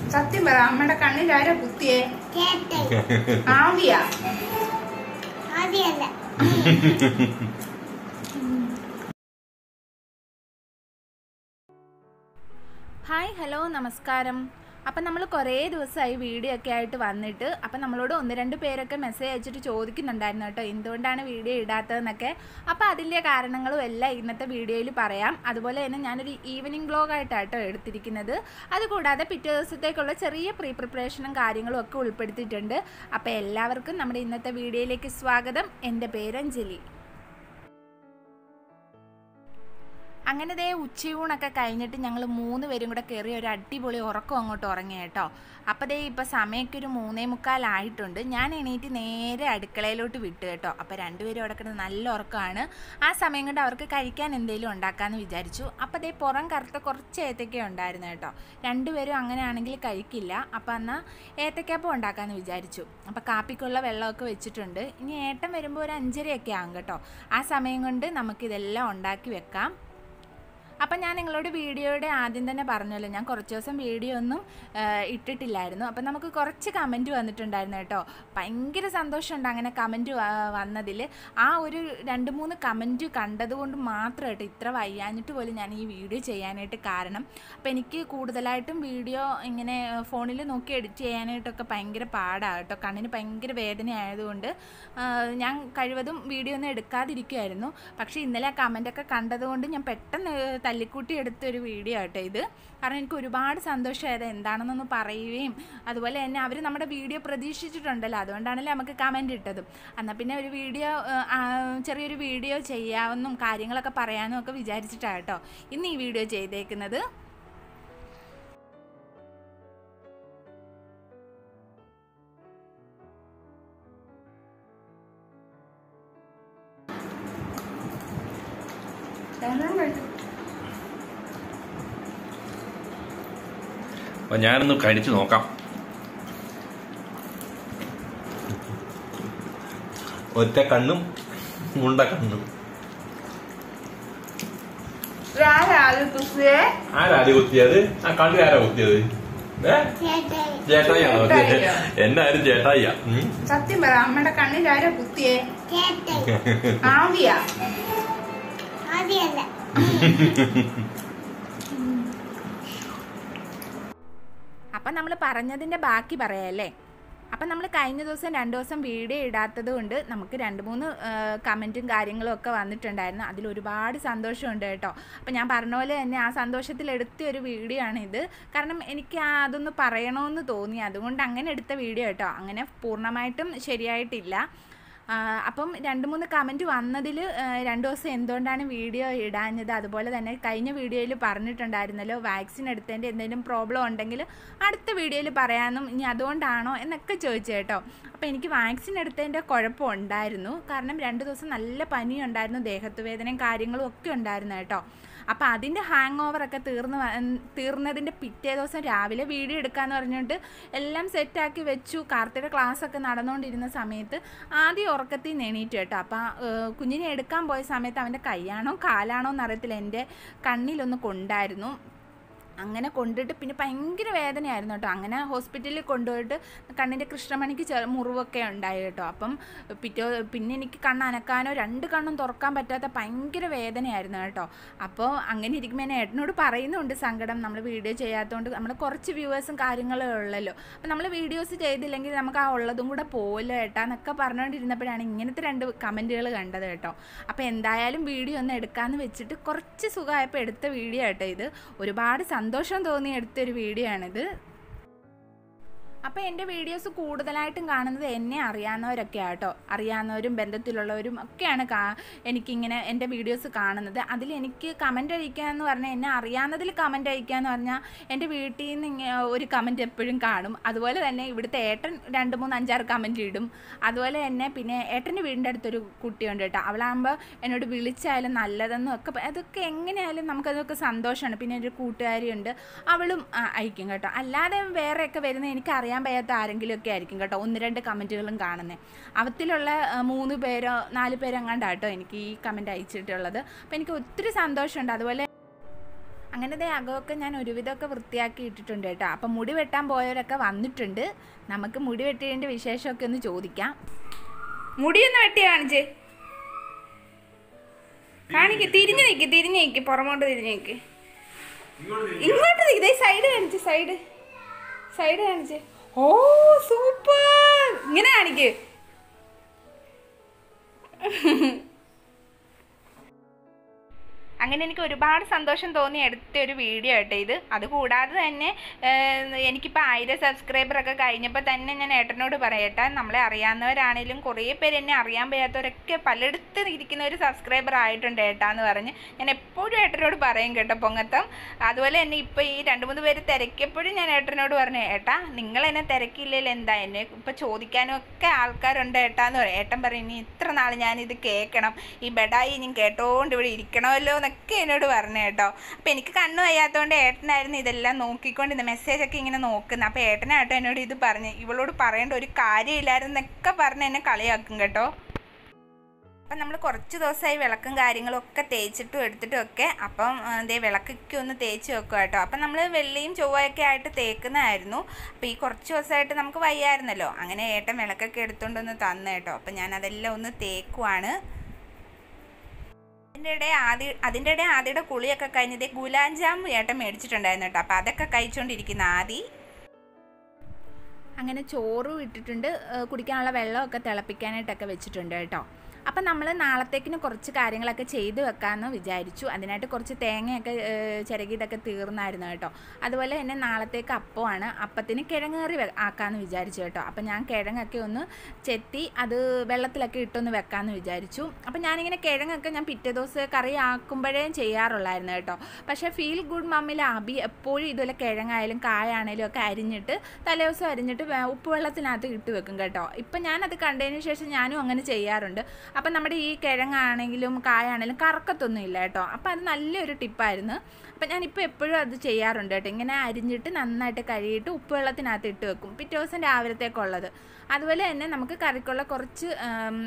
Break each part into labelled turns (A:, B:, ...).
A: സത്യം പറ അമ്മയുടെ കണ്ണിൽ ആരാ കുത്തിയേ
B: ചേട്ടൻ
A: ആവിയാ
B: ആദ്യമല്ല
C: ഹായ് ഹലോ നമസ്കാരം അപ്പം നമ്മൾ കുറേ ദിവസമായി വീഡിയോ ഒക്കെ ആയിട്ട് വന്നിട്ട് അപ്പം നമ്മളോട് ഒന്ന് രണ്ട് പേരൊക്കെ മെസ്സേജ് അയച്ചിട്ട് ചോദിക്കുന്നുണ്ടായിരുന്നു കേട്ടോ എന്തുകൊണ്ടാണ് വീഡിയോ ഇടാത്തതെന്നൊക്കെ അപ്പോൾ അതിൻ്റെ കാരണങ്ങളും എല്ലാം ഇന്നത്തെ വീഡിയോയിൽ പറയാം അതുപോലെ തന്നെ ഞാനൊരു ഈവനിങ് ബ്ലോഗായിട്ടാട്ടോ എടുത്തിരിക്കുന്നത് അതുകൂടാതെ പിറ്റേ ദിവസത്തേക്കുള്ള ചെറിയ പ്രീ പ്രിപ്പറേഷനും കാര്യങ്ങളും ഒക്കെ ഉൾപ്പെടുത്തിയിട്ടുണ്ട് അപ്പോൾ എല്ലാവർക്കും നമ്മുടെ ഇന്നത്തെ വീഡിയോയിലേക്ക് സ്വാഗതം എൻ്റെ പേര് അഞ്ജലി അങ്ങനെ ദേ ഉച്ചയൂണൊക്കെ കഴിഞ്ഞിട്ട് ഞങ്ങൾ മൂന്ന് പേരും കൂടെ കയറി ഒരു അടിപൊളി ഉറക്കം അങ്ങോട്ട് ഉറങ്ങി കേട്ടോ അപ്പോൾ ദേ ഇപ്പോൾ സമയമൊക്കെ ഒരു മൂന്നേ മുക്കാലായിട്ടുണ്ട് ഞാൻ എണീറ്റ് നേരെ അടുക്കളയിലോട്ട് വിട്ടു കേട്ടോ അപ്പോൾ രണ്ടുപേരും അവിടെ കിടന്ന് നല്ല ഉറക്കമാണ് ആ സമയം കൊണ്ട് അവർക്ക് കഴിക്കാൻ എന്തെങ്കിലും ഉണ്ടാക്കാമെന്ന് വിചാരിച്ചു അപ്പോൾ ദേ പുറം കറുത്ത കുറച്ച് ഏത്തക്ക ഉണ്ടായിരുന്നു കേട്ടോ രണ്ടുപേരും അങ്ങനെയാണെങ്കിൽ കഴിക്കില്ല അപ്പോൾ എന്നാൽ ഏത്തക്കാപ്പം ഉണ്ടാക്കാമെന്ന് വിചാരിച്ചു അപ്പോൾ കാപ്പിക്കുള്ള വെള്ളമൊക്കെ വെച്ചിട്ടുണ്ട് ഇനി ഏട്ടൻ വരുമ്പോൾ ഒരു അഞ്ചരയൊക്കെ ആകും കേട്ടോ ആ സമയം കൊണ്ട് നമുക്കിതെല്ലാം ഉണ്ടാക്കി വെക്കാം അപ്പം ഞാൻ നിങ്ങളോട് വീഡിയോയുടെ ആദ്യം തന്നെ പറഞ്ഞല്ലോ ഞാൻ കുറച്ച് ദിവസം വീഡിയോ ഒന്നും ആ, ഇട്ടിട്ടില്ലായിരുന്നു അപ്പം നമുക്ക് കുറച്ച് കമൻറ്റ് വന്നിട്ടുണ്ടായിരുന്നു കേട്ടോ ഭയങ്കര സന്തോഷമുണ്ട് അങ്ങനെ കമൻറ്റ് വന്നതിൽ ആ ഒരു രണ്ട് മൂന്ന് കമൻറ്റ് കണ്ടതുകൊണ്ട് മാത്രം കേട്ടോ ഇത്ര വയ്യാഞ്ഞിട്ട് പോലും ഞാൻ ഈ വീഡിയോ ചെയ്യാനായിട്ട് കാരണം അപ്പം എനിക്ക് കൂടുതലായിട്ടും വീഡിയോ ഇങ്ങനെ ഫോണിൽ നോക്കി എഡിറ്റ് ചെയ്യാനായിട്ടൊക്കെ ഭയങ്കര പാടാണ് കേട്ടോ കണ്ണിന് ഭയങ്കര വേദന ആയതുകൊണ്ട് ആ, ഞാൻ കഴിവതും വീഡിയോ ഒന്നും എടുക്കാതിരിക്കുമായിരുന്നു പക്ഷേ ഇന്നലെ ആ കമൻ്റൊക്കെ കണ്ടതുകൊണ്ട് ഞാൻ പെട്ടെന്ന് തല്ലിക്കൂട്ടി എടുത്തൊരു വീഡിയോ ആട്ടോ ഇത് കാരണം എനിക്ക് ഒരുപാട് സന്തോഷമായത് എന്താണെന്നൊന്ന് പറയുകയും അതുപോലെ തന്നെ അവർ നമ്മുടെ വീഡിയോ പ്രതീക്ഷിച്ചിട്ടുണ്ടല്ലോ അതുകൊണ്ടാണല്ലോ നമുക്ക് കമൻ്റ് ഇട്ടതും എന്നാൽ പിന്നെ ഒരു വീഡിയോ ആ, ചെറിയൊരു വീഡിയോ ചെയ്യാമെന്നും കാര്യങ്ങളൊക്കെ പറയാനും ഒക്കെ വിചാരിച്ചിട്ടാണ് കേട്ടോ ഇന്ന് ഈ വീഡിയോ ചെയ്തേക്കുന്നത്
D: അപ്പൊ ഞാനൊന്ന് കഴിച്ചു നോക്കാം ഒറ്റ കണ്ണും ഉണ്ട കണ്ണും
A: ആരാ അത് കുത്തിയേ
D: ആരാ കുത്തിയത് ആ കണ്ണിൽ ആരാ കുത്തിയത് ഏ
B: ചേട്ടൻ
D: ചേട്ടായിയാണോ കുത്തിയത്
A: ചേട്ടായിയോ?
D: എന്നാരും ചേട്ടായിയാ ഉം.
A: സത്യം പറ അമ്മയുടെ കണ്ണിൽ ആരാ കുത്തിയേ
B: ചേട്ടൻ
A: ആവിയാ
B: ആദ്യമല്ല
C: അപ്പം നമ്മൾ പറഞ്ഞതിൻ്റെ ബാക്കി പറയാമല്ലേ അപ്പം നമ്മൾ കഴിഞ്ഞ ദിവസം രണ്ട് ദിവസം വീഡിയോ ഇടാത്തത് കൊണ്ട് നമുക്ക് രണ്ട് മൂന്ന് കമൻറ്റും കാര്യങ്ങളും ഒക്കെ വന്നിട്ടുണ്ടായിരുന്നു അതിൽ ഒരുപാട് സന്തോഷമുണ്ട് കേട്ടോ അപ്പം ഞാൻ പറഞ്ഞ പോലെ തന്നെ ആ സന്തോഷത്തിൽ എടുത്ത ഒരു വീഡിയോ ആണിത് കാരണം എനിക്ക് ആ അതൊന്ന് പറയണമെന്ന് തോന്നി അതുകൊണ്ട് അങ്ങനെ എടുത്ത വീഡിയോ കേട്ടോ അങ്ങനെ പൂർണ്ണമായിട്ടും ശരിയായിട്ടില്ല ആ, അപ്പം രണ്ട് മൂന്ന് കമൻറ്റ് വന്നതിൽ രണ്ട് ദിവസം എന്തുകൊണ്ടാണ് വീഡിയോ ഇടാഞ്ഞത് അതുപോലെ തന്നെ കഴിഞ്ഞ വീഡിയോയിൽ പറഞ്ഞിട്ടുണ്ടായിരുന്നല്ലോ വാക്സിൻ എടുത്തതിൻ്റെ എന്തെങ്കിലും പ്രോബ്ലം ഉണ്ടെങ്കിൽ അടുത്ത വീഡിയോയിൽ പറയാമെന്നും ഇനി അതുകൊണ്ടാണോ എന്നൊക്കെ ചോദിച്ചു കേട്ടോ അപ്പോൾ എനിക്ക് വാക്സിൻ എടുത്തതിൻ്റെ കുഴപ്പം ഉണ്ടായിരുന്നു കാരണം രണ്ട് ദിവസം നല്ല പനി ഉണ്ടായിരുന്നു ദേഹത്ത് വേദനയും കാര്യങ്ങളും ഒക്കെ ഉണ്ടായിരുന്നു കേട്ടോ അപ്പോൾ അതിൻ്റെ ഹാങ് ഓവറൊക്കെ തീർന്ന് വ- തീർന്നതിൻ്റെ പിറ്റേ ദിവസം രാവിലെ വീഡിയോ എടുക്കാമെന്ന് പറഞ്ഞുകൊണ്ട് എല്ലാം സെറ്റാക്കി വെച്ചു കാർത്തിയുടെ ക്ലാസ്സൊക്കെ നടന്നുകൊണ്ടിരുന്ന സമയത്ത് ആദ്യം ഉറക്കത്തിൽ നിന്ന് എണീറ്റ് കേട്ടോ അപ്പോൾ കുഞ്ഞിനെ എടുക്കാൻ പോയ സമയത്ത് അവൻ്റെ കൈയാണോ കാലാണോ എന്നറിയത്തില്ല എൻ്റെ കണ്ണിലൊന്ന് കൊണ്ടായിരുന്നു അങ്ങനെ കൊണ്ടിട്ട് പിന്നെ ഭയങ്കര വേദനയായിരുന്നു കേട്ടോ അങ്ങനെ ഹോസ്പിറ്റലിൽ കൊണ്ടുപോയിട്ട് കണ്ണിൻ്റെ കൃഷ്ണമണിക്ക് ചെ മുറിവൊക്കെ ഉണ്ടായി കേട്ടോ അപ്പം പിറ്റേ പിന്നെ എനിക്ക് കണ്ണ് അനക്കാനോ രണ്ട് കണ്ണും തുറക്കാൻ പറ്റാത്ത ഭയങ്കര വേദനയായിരുന്നു കേട്ടോ അപ്പോൾ അങ്ങനെ ഇരിക്കുമ്പോൾ എന്നെ ഏട്ടനോട് പറയുന്നുണ്ട് സങ്കടം നമ്മൾ വീഡിയോ ചെയ്യാത്തതുകൊണ്ട് നമ്മൾ കുറച്ച് വ്യൂവേഴ്സും കാര്യങ്ങളും ഉള്ളല്ലോ അപ്പം നമ്മൾ വീഡിയോസ് ചെയ്തില്ലെങ്കിൽ നമുക്ക് ആ ഉള്ളതും കൂടെ പോവല്ലോ ഏട്ടാ എന്നൊക്കെ പറഞ്ഞുകൊണ്ടിരുന്നപ്പോഴാണ് ഇങ്ങനത്തെ രണ്ട് കമൻറ്റുകൾ കണ്ടത് കേട്ടോ അപ്പോൾ എന്തായാലും വീഡിയോ ഒന്ന് എടുക്കാമെന്ന് വെച്ചിട്ട് കുറച്ച് സുഖമായപ്പോൾ എടുത്ത വീഡിയോ കേട്ടോ ഇത് ഒരുപാട് സന്തോഷം തോന്നി എടുത്തൊരു വീഡിയോ ആണിത് അപ്പോൾ എൻ്റെ വീഡിയോസ് കൂടുതലായിട്ടും കാണുന്നത് എന്നെ അറിയാവുന്നവരൊക്കെ ആട്ടോ അറിയാവുന്നവരും ബന്ധത്തിലുള്ളവരും ഒക്കെയാണ് കാ എനിക്കിങ്ങനെ എൻ്റെ വീഡിയോസ് കാണുന്നത് അതിൽ എനിക്ക് കമൻ്റ് അയക്കുക എന്ന് പറഞ്ഞാൽ എന്നെ അറിയാവുന്നതിൽ കമൻ്റ് അയക്കുക എന്ന് പറഞ്ഞാൽ എൻ്റെ വീട്ടിൽ നിന്ന് ഇങ്ങനെ ഒരു കമൻറ്റ് എപ്പോഴും കാണും അതുപോലെ തന്നെ ഇവിടുത്തെ ഏട്ടൻ രണ്ട് മൂന്ന് അഞ്ചാറ് കമൻറ്റ് ഇടും അതുപോലെ തന്നെ പിന്നെ ഏട്ടൻ്റെ വീടിൻ്റെ അടുത്തൊരു കുട്ടിയുണ്ട് കേട്ടോ അവളാകുമ്പോൾ എന്നോട് വിളിച്ചായാലും നല്ലതെന്നും ഒക്കെ പ- അതൊക്കെ എങ്ങനെയായാലും നമുക്കതൊക്കെ സന്തോഷമാണ് പിന്നെ ഒരു കൂട്ടുകാരിയുണ്ട് അവളും ആ, അയക്കും കേട്ടോ അല്ലാതെ വേറെയൊക്കെ വരുന്ന എനിക്ക് അറിയാൻ വയ്യാത്ത ആരെങ്കിലും ഒക്കെ ആയിരിക്കും കേട്ടോ ഒന്ന് രണ്ട് കമൻറ്റുകളും കാണുന്നത് അവത്തിലുള്ള ആ, മൂന്ന് പേരോ നാല് പേരോ എങ്ങാണ്ടാട്ടോ എനിക്ക് ഈ കമൻറ്റ് അയച്ചിട്ടുള്ളത് അപ്പോൾ എനിക്ക് ഒത്തിരി സന്തോഷമുണ്ട് അതുപോലെ അങ്ങനെ ദേ അകമൊക്കെ ഞാൻ ഒരുവിധമൊക്കെ വൃത്തിയാക്കി ഇട്ടിട്ടുണ്ട് കേട്ടോ അപ്പം മുടി വെട്ടാൻ പോയവരൊക്കെ വന്നിട്ടുണ്ട് നമുക്ക് മുടി വെട്ടിയതിൻ്റെ വിശേഷമൊക്കെ ഒന്ന് ചോദിക്കാം
A: മുടിയൊന്ന് വെട്ടി കാണിച്ചേ കാണിക്ക് തിരിഞ്ഞു നിക്ക് തിരിഞ്ഞു നിക്ക് പുറമോട്ട് തിരിഞ്ഞു നിക്ക് ഇങ്ങോട്ട് നിക്ക് ദേ സൈഡ് കാണിച്ച് സൈഡ് സൈഡ് കാണിച്ച് ഓ സൂപ്പർ ഇങ്ങനെ കാണിക്ക്
C: അങ്ങനെ എനിക്ക് ഒരുപാട് സന്തോഷം തോന്നി എടുത്ത ഒരു വീഡിയോ കേട്ടോ ഇത് അതുകൂടാതെ തന്നെ ഏഹ്, എനിക്കിപ്പോൾ ആയിരം സബ്സ്ക്രൈബറൊക്കെ കഴിഞ്ഞപ്പോൾ തന്നെ ഞാൻ ഏട്ടനോട് പറയട്ടെ നമ്മളെ അറിയാവുന്നവരാണേലും കുറേ പേര് എന്നെ അറിയാൻ വയ്യാത്തവരൊക്കെ പലയിടത്ത് ഇരിക്കുന്ന ഒരു സബ്സ്ക്രൈബർ ആയിട്ടുണ്ട് ഏട്ടാ എന്ന് പറഞ്ഞ് ഞാൻ എപ്പോഴും ഏട്ടനോട് പറയും കേട്ടോ പൊങ്ങത്തം അതുപോലെ തന്നെ ഇപ്പോൾ ഈ രണ്ട് മൂന്ന് പേര് തിരക്കിയപ്പോഴും ഞാൻ ഏട്ടനോട് പറഞ്ഞു ഏട്ടാ നിങ്ങൾ എന്നെ തിരക്കില്ലെങ്കിൽ എന്താ എന്നെ ഇപ്പോൾ ചോദിക്കാനും ഒക്കെ ആൾക്കാരുണ്ട് ഏട്ടാ എന്ന് പറയും ഏട്ടൻ പറയും ഇനി ഇത്ര നാൾ ഞാനിത് കേൾക്കണം ഈ ബെഡായി ഇനി കേട്ടോണ്ട് ഇവിടെ ഇരിക്കണമല്ലോ എന്നൊക്കെ എന്നോട് പറഞ്ഞു കേട്ടോ അപ്പം എനിക്ക് കണ്ണു വയ്യാത്തതുകൊണ്ട് ഏട്ടനായിരുന്നു ഇതെല്ലാം നോക്കിക്കൊണ്ടിരുന്ന മെസ്സേജൊക്കെ ഇങ്ങനെ നോക്കുന്നത് അപ്പോൾ ഏട്ടനാട്ടോ എന്നോട് ഇത് പറഞ്ഞ് ഇവളോട് പറയേണ്ട ഒരു കാര്യമില്ലായിരുന്നൊക്കെ പറഞ്ഞ് എന്നെ കളിയാക്കും കേട്ടോ അപ്പം നമ്മൾ കുറച്ച് ദിവസമായി വിളക്കും കാര്യങ്ങളും ഒക്കെ തേച്ചിട്ടും എടുത്തിട്ടും ഒക്കെ അപ്പം അതേ വിളക്കൊക്കെ ഒന്ന് തേച്ച് വെക്കുക കേട്ടോ അപ്പം നമ്മൾ വെള്ളിയും ചൊവ്വയൊക്കെ ആയിട്ട് തേക്കുന്നതായിരുന്നു അപ്പോൾ ഈ കുറച്ച് ദിവസമായിട്ട് നമുക്ക് വയ്യായിരുന്നല്ലോ അങ്ങനെ ഏട്ടൻ വിളക്കൊക്കെ എടുത്തുകൊണ്ടൊന്ന് തന്നു കേട്ടോ അപ്പം ഞാൻ അതെല്ലാം ഒന്ന് തേക്കുവാണ് അതിൻ്റെ ഇടയിൽ ആദ്യ അതിൻ്റെ ഇടയിൽ ആദ്യയുടെ കുളിയൊക്കെ കഴിഞ്ഞത് ഗുലാബ് ജാം ഏട്ടൻ മേടിച്ചിട്ടുണ്ടായിരുന്നു കേട്ടോ അപ്പോൾ അതൊക്കെ കഴിച്ചുകൊണ്ടിരിക്കുന്ന ആദി അങ്ങനെ ചോറും ഇട്ടിട്ടുണ്ട് ഏഹ് കുടിക്കാനുള്ള വെള്ളമൊക്കെ തിളപ്പിക്കാനായിട്ടൊക്കെ വെച്ചിട്ടുണ്ട് കേട്ടോ അപ്പം നമ്മൾ നാളത്തേക്കിന് കുറച്ച് കാര്യങ്ങളൊക്കെ ചെയ്ത് വെക്കാമെന്ന് വിചാരിച്ചു അതിനായിട്ട് കുറച്ച് തേങ്ങയൊക്കെ ഏഹ് ചിരകിയതൊക്കെ തീർന്നായിരുന്നു കേട്ടോ അതുപോലെ തന്നെ നാളത്തേക്ക് അപ്പമാണ് അപ്പത്തിന് കിഴങ്ങേറി വെ- ആക്കാമെന്ന് വിചാരിച്ചു കേട്ടോ അപ്പം ഞാൻ കിഴങ്ങൊക്കെ ഒന്ന് ചെത്തി അത് വെള്ളത്തിലൊക്കെ ഇട്ടൊന്ന് വെക്കാമെന്ന് വിചാരിച്ചു അപ്പം ഞാനിങ്ങനെ കിഴങ്ങൊക്കെ ഞാൻ പിറ്റേ ദിവസം കറി ആക്കുമ്പോഴേ ചെയ്യാറുള്ളായിരുന്നു കേട്ടോ പക്ഷേ ഫീൽ ഗുഡ് മമ്മിൽ അബി എപ്പോഴും ഇതുപോലെ കിഴങ്ങായാലും കായാണേലും ഒക്കെ അരിഞ്ഞിട്ട് തലേദിവസം അരിഞ്ഞിട്ട് വേ- ഉപ്പുവെള്ളത്തിനകത്ത് ഇട്ട് വെക്കും കേട്ടോ ഇപ്പം ഞാനത് കണ്ടതിന് ശേഷം ഞാനും അങ്ങനെ ചെയ്യാറുണ്ട് അപ്പം നമ്മുടെ ഈ കിഴങ്ങാണെങ്കിലും കായാണെങ്കിലും കറക്കത്തൊന്നും ഇല്ല കേട്ടോ അപ്പം അത് നല്ലൊരു ടിപ്പായിരുന്നു അപ്പം ഞാനിപ്പോൾ എപ്പോഴും അത് ചെയ്യാറുണ്ട് കേട്ടോ ഇങ്ങനെ അരിഞ്ഞിട്ട് നന്നായിട്ട് കഴുകിയിട്ട് ഉപ്പുവെള്ളത്തിനകത്ത് ഇട്ട് വെക്കും പിറ്റേ ദിവസം രാവിലത്തേക്കുള്ളത് അതുപോലെ തന്നെ നമുക്ക് കറിക്കുള്ള കുറച്ച് ആം,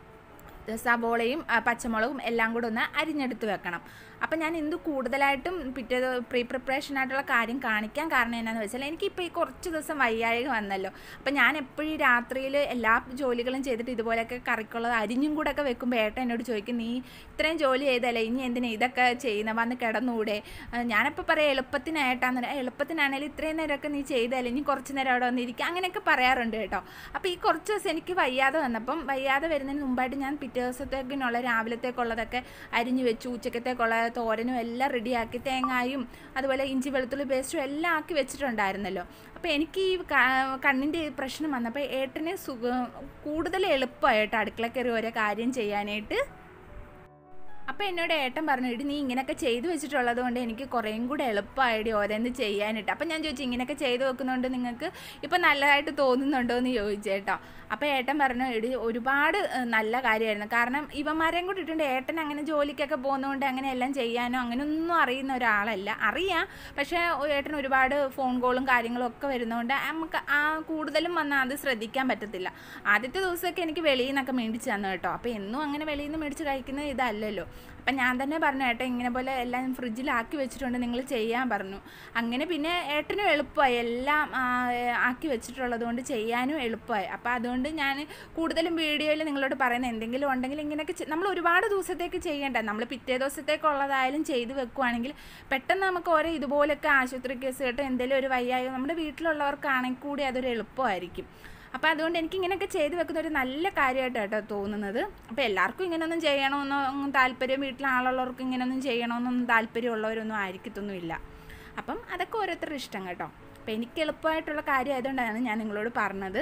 C: സവോളയും ആ, പച്ചമുളകും എല്ലാം കൂടെ ഒന്ന് അരിഞ്ഞെടുത്ത് വെക്കണം അപ്പം ഞാൻ എന്ത് കൂടുതലായിട്ടും പിറ്റേ പ്രീ പ്രിപ്പറേഷൻ ആയിട്ടുള്ള കാര്യം കാണിക്കാൻ കാരണം എന്നാന്ന് വെച്ചാൽ എനിക്കിപ്പോൾ ഈ കുറച്ച് ദിവസം വയ്യാഴിക വന്നല്ലോ അപ്പം ഞാൻ എപ്പോഴും ഈ രാത്രിയിൽ എല്ലാ ജോലികളും ചെയ്തിട്ട് ഇതുപോലെയൊക്കെ കറിക്കുള്ളത് അരിഞ്ഞും കൂടെ ഒക്കെ വെക്കുമ്പോൾ ഏട്ടൻ എന്നോട് ചോദിക്കും നീ ഇത്രയും ജോലി ചെയ്തല്ലേ ഇനി എന്തിനാ ഇതൊക്കെ ചെയ്യുന്ന വന്ന് കിടന്നൂടെ ആ, ഞാനപ്പോൾ പറയാം എളുപ്പത്തിനായിട്ടാന്ന് എളുപ്പത്തിനാണെങ്കിലും ഇത്രയും നേരമൊക്കെ നീ ചെയ്തല്ലേ ഇനി കുറച്ച് നേരം അവിടെ വന്നിരിക്കുക അങ്ങനെയൊക്കെ പറയാറുണ്ട് കേട്ടോ അപ്പോൾ ഈ കുറച്ച് ദിവസം എനിക്ക് വയ്യാതെ വന്നപ്പം വയ്യാതെ വരുന്നതിന് മുമ്പായിട്ട് ഞാൻ പിറ്റേ ദിവസത്തേക്കിനുള്ള രാവിലത്തേക്കുള്ളതൊക്കെ അരിഞ്ഞു വെച്ചു ഉച്ചക്കത്തേക്കുള്ള തോരനും എല്ലാം റെഡിയാക്കി തേങ്ങായും അതുപോലെ ഇഞ്ചി വെളുത്തുള്ളി പേസ്റ്റും എല്ലാം ആക്കി വെച്ചിട്ടുണ്ടായിരുന്നല്ലോ അപ്പോൾ എനിക്ക് ഈ ക- കണ്ണിൻ്റെ ഈ പ്രശ്നം വന്നപ്പോൾ ഏട്ടന് സുഖം കൂടുതൽ എളുപ്പമായിട്ട് അടുക്കള കയറി ഓരോ കാര്യം ചെയ്യാനായിട്ട് അപ്പോൾ എന്നോട് ഏട്ടൻ പറഞ്ഞു ഇടി നീ ഇങ്ങനെയൊക്കെ ചെയ്തു വെച്ചിട്ടുള്ളത് കൊണ്ട് എനിക്ക് കുറേയും കൂടെ എളുപ്പമായിട്ട് ഓരോന്ന് ചെയ്യാനിട്ട് അപ്പം ഞാൻ ചോദിച്ചു ഇങ്ങനെയൊക്കെ ചെയ്തു വെക്കുന്നതുകൊണ്ട് നിങ്ങൾക്ക് ഇപ്പം നല്ലതായിട്ട് തോന്നുന്നുണ്ടോ എന്ന് ചോദിച്ചു കേട്ടോ അപ്പോൾ ഏട്ടൻ പറഞ്ഞു ഇടി ഒരുപാട് ഏഹ്, നല്ല കാര്യമായിരുന്നു കാരണം ഇവന്മാരെയും കൂടി ഇട്ടുണ്ട് ഏട്ടൻ അങ്ങനെ ജോലിക്കൊക്കെ പോകുന്നതുകൊണ്ട് അങ്ങനെ എല്ലാം ചെയ്യാനോ അങ്ങനെയൊന്നും അറിയുന്ന ഒരാളല്ല അറിയാം പക്ഷേ ഒ- ഏട്ടൻ ഒരുപാട് ഫോൺ കോളും കാര്യങ്ങളും ഒക്കെ വരുന്നതുകൊണ്ട് നമുക്ക് ആ കൂടുതലും വന്നാൽ അത് ശ്രദ്ധിക്കാൻ പറ്റത്തില്ല ആദ്യത്തെ ദിവസമൊക്കെ എനിക്ക് വെളിയിൽ നിന്നൊക്കെ മേടിച്ച് തന്നു കേട്ടോ അപ്പോൾ എന്നും അങ്ങനെ വെളിയിൽ നിന്ന് മേടിച്ച് കഴിക്കുന്നത് ഇതല്ലല്ലോ അപ്പം ഞാൻ തന്നെ പറഞ്ഞു ഏട്ടൻ ഇങ്ങനെ പോലെ എല്ലാം ഫ്രിഡ്ജിലാക്കി വെച്ചിട്ടുണ്ട് നിങ്ങൾ ചെയ്യാൻ പറഞ്ഞു അങ്ങനെ പിന്നെ ഏട്ടനും എളുപ്പമായി എല്ലാം ആ, ആക്കി വെച്ചിട്ടുള്ളത് കൊണ്ട് ചെയ്യാനും എളുപ്പമായി അപ്പോൾ അതുകൊണ്ട് ഞാൻ കൂടുതലും വീഡിയോയിൽ നിങ്ങളോട് പറയുന്നത് എന്തെങ്കിലും ഉണ്ടെങ്കിൽ ഇങ്ങനെയൊക്കെ ചെ- നമ്മൾ ഒരുപാട് ദിവസത്തേക്ക് ചെയ്യേണ്ട നമ്മൾ പിറ്റേ ദിവസത്തേക്കുള്ളതായാലും ചെയ്ത് വെക്കുവാണെങ്കിൽ പെട്ടെന്ന് നമുക്ക് ഓരോ ഇതുപോലൊക്കെ ആശുപത്രി കേസ് കേട്ടോ എന്തെങ്കിലും ഒരു വയ്യായോ നമ്മുടെ വീട്ടിലുള്ളവർക്കാണെങ്കിൽ കൂടി അതൊരു എളുപ്പമായിരിക്കും അപ്പോൾ അതുകൊണ്ട് എനിക്ക് ഇങ്ങനെയൊക്കെ ചെയ്ത് വെക്കുന്ന ഒരു നല്ല കാര്യമായിട്ട് കേട്ടോ തോന്നുന്നത് അപ്പോൾ എല്ലാവർക്കും ഇങ്ങനെയൊന്നും ചെയ്യണമെന്നോ ഒന്നും താല്പര്യം വീട്ടിലെ ആളുള്ളവർക്ക് ഇങ്ങനെയൊന്നും ചെയ്യണമെന്നൊന്നും താല്പര്യമുള്ളവരൊന്നും ആയിരിക്കത്തൊന്നുമില്ല അപ്പം അതൊക്കെ ഓരോരുത്തരുടെ ഇഷ്ടം കേട്ടോ അപ്പോൾ എനിക്ക് എളുപ്പമായിട്ടുള്ള കാര്യം ആയതുകൊണ്ടാണ് ഞാൻ നിങ്ങളോട് പറഞ്ഞത്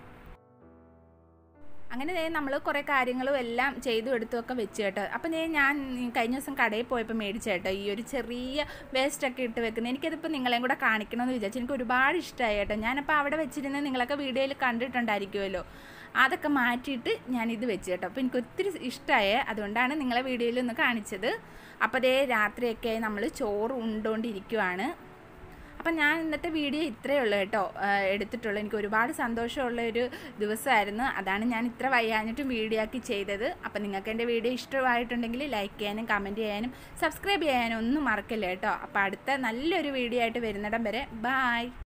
C: അങ്ങനെ ദേ നമ്മൾ കുറേ കാര്യങ്ങളും എല്ലാം ചെയ്തു എടുത്തുമൊക്കെ വെച്ച് കേട്ടോ അപ്പം ദേ ഞാൻ കഴിഞ്ഞ ദിവസം കടയിൽ പോയപ്പോൾ മേടിച്ച കേട്ടോ ഈ ഒരു ചെറിയ വേസ്റ്റൊക്കെ ഇട്ട് വെക്കുന്നത് എനിക്കതിപ്പോൾ നിങ്ങളെയും കൂടെ കാണിക്കണമെന്ന് വിചാരിച്ചു എനിക്ക് ഒരുപാട് ഇഷ്ടമായി കേട്ടോ ഞാനപ്പോൾ അവിടെ വെച്ചിരുന്ന് നിങ്ങളൊക്കെ വീഡിയോയിൽ കണ്ടിട്ടുണ്ടായിരിക്കുമല്ലോ അതൊക്കെ മാറ്റിയിട്ട് ഞാനിത് വെച്ച് കേട്ടോ അപ്പോൾ എനിക്ക് ഒത്തിരി ഇഷ്ടമായി അതുകൊണ്ടാണ് നിങ്ങളെ വീഡിയോയിൽ ഒന്ന് കാണിച്ചത് അപ്പോൾ ദേ രാത്രിയൊക്കെ നമ്മൾ ചോറ് ഉണ്ടോണ്ടിരിക്കുവാണ് അപ്പം ഞാൻ ഇന്നത്തെ വീഡിയോ ഇത്രയേ ഉള്ളൂ കേട്ടോ ആ, എടുത്തിട്ടുള്ളൂ എനിക്ക് ഒരുപാട് സന്തോഷമുള്ള ഒരു ദിവസമായിരുന്നു അതാണ് ഞാൻ ഇത്ര വയ്യാഞ്ഞിട്ടും വീഡിയോ ആക്കി ചെയ്തത് അപ്പം നിങ്ങൾക്ക് എൻ്റെ വീഡിയോ ഇഷ്ടമായിട്ടുണ്ടെങ്കിൽ ലൈക്ക് ചെയ്യാനും കമൻറ്റ് ചെയ്യാനും സബ്സ്ക്രൈബ് ചെയ്യാനും ഒന്നും മറക്കില്ല കേട്ടോ അപ്പോൾ അടുത്ത നല്ലൊരു വീഡിയോ ആയിട്ട് വരുന്നിടം വരെ ബായ്